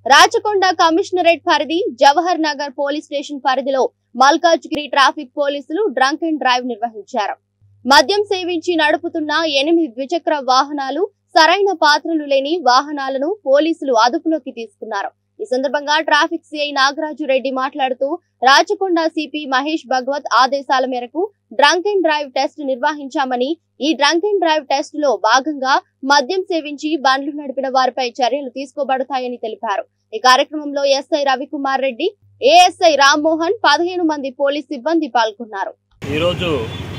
Rachakonda commissionerate పరిధి Jawahar Nagar police station పరిధిలో Malkajgiri traffic పోలీసులు డ్రంక్ అండ్ డ్రైవ్ నిర్వహించారు మద్యం సేవించి నడుపుతున్న ఎనిమిది ద్విచక్ర వాహనాలు సరైన పాత్రలు లేని వాహనాలను పోలీసులు అదుపులోకి తీసుకున్నారు ఈ సందర్భంగా ట్రాఫిక్ సిఐ నాగరాజు రెడ్డి మాట్లాడుతూ రాచకొండ సిపి మహేష్ భగవత్ ఆదేశాల మేరకు డ్రంక్ అండ్ డ్రైవ్ టెస్ట్ నిర్వహించామని ఈ డ్రంక్ అండ్ డ్రైవ్ టెస్ట్ లో భాగంగా మద్యం సేవించి బండ్లు నడిపిన వారిపై చర్యలు తీసుకోబడతాయని తెలిపారు ఈ కార్యక్రమంలో ఎస్ఐ రవికుమార్ రెడ్డి ఏఎస్ఐ రామ్మోహన్ పదిహేను మంది పోలీస్ సిబ్బంది పాల్గొన్నారు ఈరోజు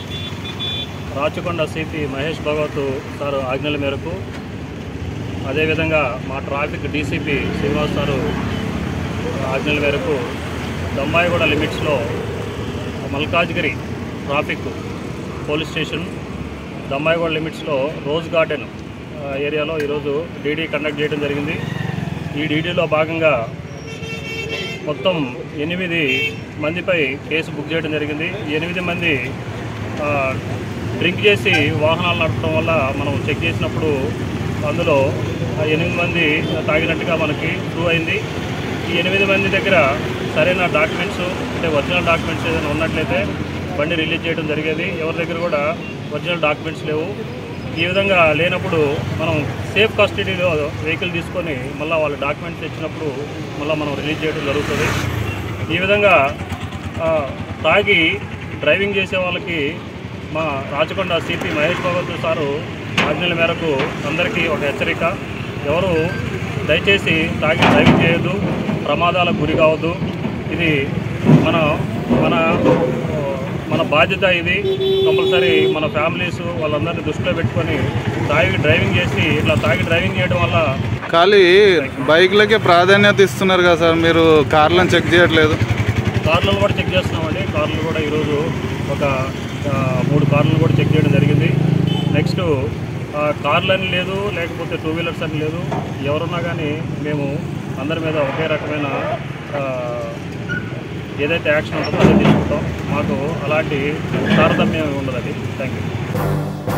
రాచకొండ సిపి మహేష్ భగవత్ సారు ఆజ్ఞల మేరకు అదేవిధంగా మా ట్రాఫిక్ డీసీపీ శ్రీనివాస్ సారు ఆజ్ఞల మేరకు దమ్మాయిగూడ లిమిట్స్లో Malkajgiri traffic police station Dammaiguda లిమిట్స్లో రోజ్ గార్డెన్ ఆ, ఏరియాలో ఈరోజు డీడీ కండక్ట్ చేయడం జరిగింది ఈ డీడీలో భాగంగా మొత్తం ఎనిమిది మందిపై కేసు బుక్ చేయడం జరిగింది ఈ ఎనిమిది మంది ఆ, డ్రింక్ చేసి వాహనాలు నడపడం వల్ల మనం చెక్ చేసినప్పుడు అందులో ఆ ఎనిమిది మంది తాగినట్టుగా మనకి ప్రూవ్ అయింది ఈ ఎనిమిది మంది దగ్గర సరైన డాక్యుమెంట్స్ అంటే ఒరిజినల్ డాక్యుమెంట్స్ ఏదైనా ఉన్నట్లయితే బండి రిలీజ్ చేయడం జరిగేది ఎవరి దగ్గర కూడా ఒరిజినల్ డాక్యుమెంట్స్ లేవు ఈ విధంగా లేనప్పుడు మనం సేఫ్ కస్టడీలో వెహికల్ తీసుకొని మళ్ళీ వాళ్ళ డాక్యుమెంట్స్ ఇచ్చినప్పుడు మళ్ళీ మనం రిలీజ్ చేయడం జరుగుతుంది ఈ విధంగా ఆ, తాగి డ్రైవింగ్ చేసే వాళ్ళకి మా రాచకొండ సిపి మహేష్ భగవత్ సారు ఆజ్ఞల మేరకు అందరికీ ఒక హెచ్చరిక ఎవరు దయచేసి తాగి డ్రైవింగ్ చేయొద్దు ప్రమాదాలకు గురి కావద్దు ఇది మన మన మన బాధ్యత ఇది కంపల్సరీ మన ఫ్యామిలీస్ వాళ్ళందరినీ దృష్టిలో పెట్టుకొని తాగి డ్రైవింగ్ చేసి ఇట్లా తాగి డ్రైవింగ్ చేయడం వల్ల ఖాళీ బైక్లకే ప్రాధాన్యత ఇస్తున్నారు కదా సార్ మీరు కార్లను చెక్ చేయట్లేదు కార్లను కూడా చెక్ చేస్తున్నామండి కార్లు కూడా ఈరోజు ఒక ఆ, మూడు కార్లను కూడా చెక్ చేయడం జరిగింది నెక్స్ట్ ఆ, కార్లు అని లేదు లేకపోతే టూ వీలర్స్ అని లేదు ఎవరున్నా కానీ మేము అందరి మీద ఒకే రకమైన ఆ, ఏదైతే యాక్షన్ ఉంటుందో అదే తీసుకుంటాం మాకు అలాంటి తారతమ్యం ఉండదండి థ్యాంక్ యూ